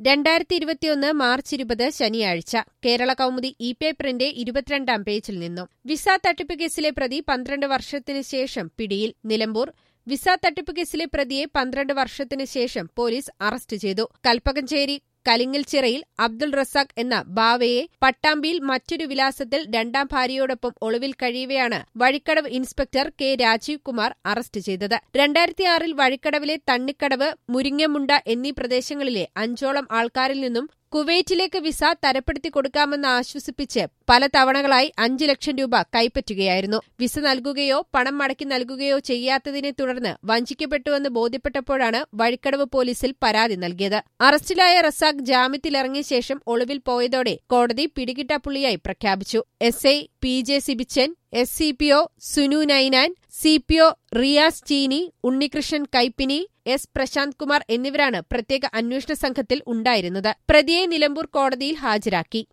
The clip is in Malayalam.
രണ്ടായിരത്തി ഇരുപത്തിയൊന്ന് മാർച്ച് ഇരുപത് ശനിയാഴ്ച കേരള കൗമുദി ഇ പേപ്പറിന്റെ ഇരുപത്തിരണ്ടാം പേജിൽ നിന്നും വിസ തട്ടിപ്പ് കേസിലെ പ്രതി പന്ത്രണ്ട് വർഷത്തിനു ശേഷം പിടിയിൽ നിലമ്പൂർ വിസ തട്ടിപ്പ് കേസിലെ പ്രതിയെ പന്ത്രണ്ട് വർഷത്തിനു ശേഷം പോലീസ് അറസ്റ്റ് ചെയ്തു കൽപ്പകഞ്ചേരി കലിങ്ങൽച്ചിറയിൽ അബ്ദുൾ റസാഖ് എന്ന ബാവയെ പട്ടാമ്പിയിൽ മറ്റൊരു വിലാസത്തിൽ രണ്ടാം ഭാര്യയോടൊപ്പം ഒളിവിൽ കഴിയവെയാണ് Vazhikkadavu inspector K Rajeev Kumar arrest ചെയ്തത് രണ്ടായിരത്തിയാറിൽ വഴിക്കടവിലെ തണ്ണിക്കടവ് മുരിങ്ങമുണ്ട എന്നീ പ്രദേശങ്ങളിലെ അഞ്ചോളം ആൾക്കാരിൽ നിന്നും കുവൈറ്റിലേക്ക് വിസ തരപ്പെടുത്തി കൊടുക്കാമെന്ന് ആശ്വസിപ്പിച്ച് പല തവണകളായി അഞ്ചു ലക്ഷം രൂപ കൈപ്പറ്റുകയായിരുന്നു വിസ നൽകുകയോ പണം മടക്കി നൽകുകയോ ചെയ്യാത്തതിനെ തുടർന്ന് വഞ്ചിക്കപ്പെട്ടുവെന്ന് ബോധ്യപ്പെട്ടപ്പോഴാണ് വഴിക്കടവ് പോലീസിൽ പരാതി നൽകിയത് അറസ്റ്റിലായ റസാഖ് ജാമ്യത്തിലിറങ്ങിയ ശേഷം ഒളിവിൽ പോയതോടെ കോടതി പിടികിട്ടാപ്പുള്ളിയായി പ്രഖ്യാപിച്ചു S I P J Sibichan S C P O Sunu Ninan C P O Riyas Cheeni Unnikrishnan Kaippini S Prashanth Kumar എന്നിവരാണ് പ്രത്യേക അന്വേഷണ സംഘത്തിൽ ഉണ്ടായിരുന്നത് പ്രതിയെ നിലമ്പൂർ കോടതിയിൽ ഹാജരാക്കി